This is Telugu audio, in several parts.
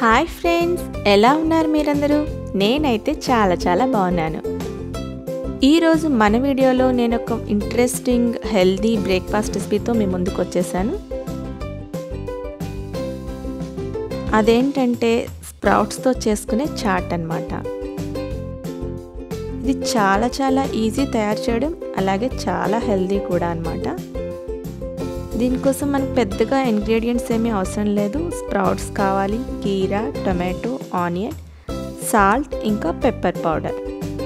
హాయ్ ఫ్రెండ్స్ ఎలా ఉన్నారు మీరందరూ నేనైతే చాలా చాలా బాగున్నాను ఈరోజు మన వీడియోలో నేను ఒక ఇంట్రెస్టింగ్ హెల్దీ బ్రేక్ఫాస్ట్ రెసిపీతో మీ ముందుకు వచ్చేసాను అదేంటంటే స్ప్రౌట్స్తో చేసుకునే చాట్ అనమాట ఇది చాలా చాలా ఈజీ తయారు చేయడం అలాగే చాలా హెల్దీ కూడా అనమాట దీనికోసం మనకు పెద్దగా ఇంగ్రీడియంట్స్ ఏమీ అవసరం లేదు స్ప్రౌట్స్ కావాలి కీరా టొమాటో ఆనియన్ సాల్ట్ ఇంకా పెప్పర్ పౌడర్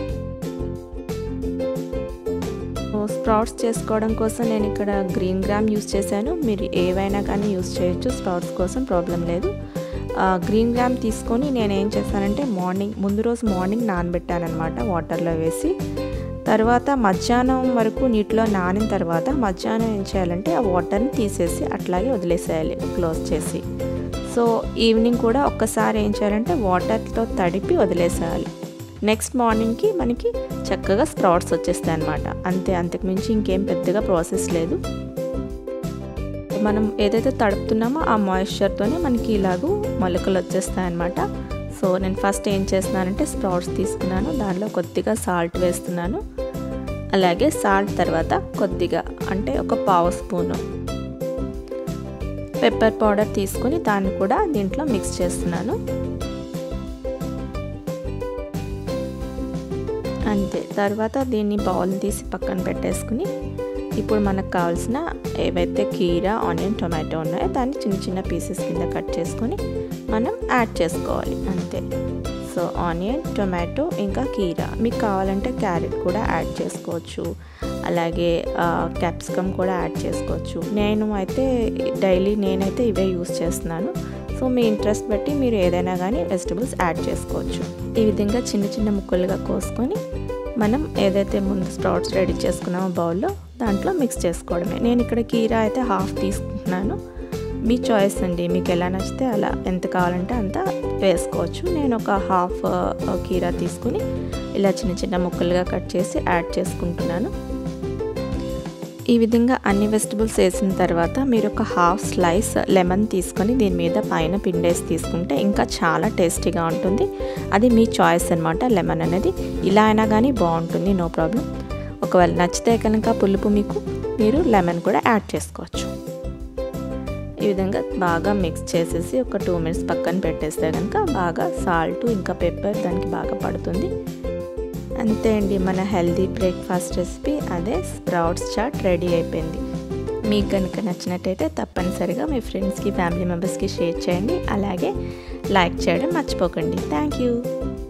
స్ప్రౌట్స్ చేసుకోవడం కోసం నేను ఇక్కడ గ్రీన్ గ్రామ్ యూస్ చేశాను మీరు ఏవైనా కానీ యూస్ చేయొచ్చు స్ప్రౌట్స్ కోసం ప్రాబ్లం లేదు గ్రీన్ గ్రామ్ తీసుకొని నేను ఏం చేశానంటే మార్నింగ్ ముందు రోజు మార్నింగ్ నానబెట్టాను అనమాట వాటర్లో వేసి తర్వాత మధ్యాహ్నం వరకు నీటిలో నానిన తర్వాత మధ్యాహ్నం ఏం చేయాలంటే ఆ వాటర్ని తీసేసి అట్లాగే వదిలేసేయాలి క్లోజ్ చేసి సో ఈవినింగ్ కూడా ఒక్కసారి ఏం చేయాలంటే వాటర్తో తడిపి వదిలేసేయాలి నెక్స్ట్ మార్నింగ్కి మనకి చక్కగా స్ప్రౌట్స్ వచ్చేస్తాయి అనమాట అంతే అంతకుమించి ఇంకేం పెద్దగా ప్రాసెస్ లేదు మనం ఏదైతే తడుపుతున్నామో ఆ మాయిశ్చర్తోనే మనకి ఇలాగూ మొలకలు వచ్చేస్తాయి అనమాట సో నేను ఫస్ట్ ఏం చేస్తున్నానంటే స్ప్రౌట్స్ తీసుకున్నాను దానిలో కొద్దిగా సాల్ట్ వేస్తున్నాను అలాగే సాల్ట్ తర్వాత కొద్దిగా అంటే ఒక పావు స్పూను పెప్పర్ పౌడర్ తీసుకొని దాన్ని కూడా దీంట్లో మిక్స్ చేస్తున్నాను అంతే తర్వాత దీన్ని బౌల్ తీసి పక్కన పెట్టేసుకుని ఇప్పుడు మనకు కావాల్సిన ఏవైతే కీరా ఆనియన్ టొమాటో ఉన్నాయో దాన్ని చిన్న చిన్న పీసెస్ కింద కట్ చేసుకొని మనం యాడ్ చేసుకోవాలి అంతే సో ఆనియన్ టొమాటో ఇంకా కీరా మీకు కావాలంటే క్యారెట్ కూడా యాడ్ చేసుకోవచ్చు అలాగే క్యాప్సికమ్ కూడా యాడ్ చేసుకోవచ్చు నేను అయితే డైలీ నేనైతే ఇవే యూస్ చేస్తున్నాను సో మీ ఇంట్రెస్ట్ బట్టి మీరు ఏదైనా కానీ వెజిటబుల్స్ యాడ్ చేసుకోవచ్చు ఈ విధంగా చిన్న చిన్న ముక్కలుగా కోసుకొని మనం ఏదైతే ముందు స్ప్రౌట్స్ రెడీ చేసుకున్నామో బౌల్లో దాంట్లో మిక్స్ చేసుకోవడమే నేను ఇక్కడ కీరా అయితే హాఫ్ తీసుకుంటున్నాను మీ చాయిస్ అండి మీకు ఎలా నచ్చితే అలా ఎంత కావాలంటే అంత వేసుకోవచ్చు నేను ఒక హాఫ్ కీరా తీసుకుని ఇలా చిన్న చిన్న ముక్కలుగా కట్ చేసి యాడ్ చేసుకుంటున్నాను ఈ విధంగా అన్ని వెజిటబుల్స్ వేసిన తర్వాత మీరు ఒక హాఫ్ స్లైస్ లెమన్ తీసుకొని దీని మీద పైన పిండేసి తీసుకుంటే ఇంకా చాలా టేస్టీగా ఉంటుంది అది మీ చాయిస్ అనమాట లెమన్ అనేది ఇలా అయినా కానీ బాగుంటుంది నో ప్రాబ్లం ఒకవేళ నచ్చితే కనుక పులుపు మీకు మీరు లెమన్ కూడా యాడ్ చేసుకోవచ్చు ఈ విధంగా బాగా మిక్స్ చేసేసి ఒక టూ మినిట్స్ పక్కన పెట్టేస్తే కనుక బాగా సాల్ట్ ఇంకా పెప్పర్ దానికి బాగా పడుతుంది అంతే అండి మన హెల్దీ బ్రేక్ఫాస్ట్ రెసిపీ అదే స్ప్రౌట్స్ చాట్ రెడీ అయిపోయింది మీకు కనుక నచ్చినట్టయితే తప్పనిసరిగా మీ ఫ్రెండ్స్కి ఫ్యామిలీ మెంబర్స్కి షేర్ చేయండి అలాగే లైక్ చేయడం మర్చిపోకండి థ్యాంక్ యూ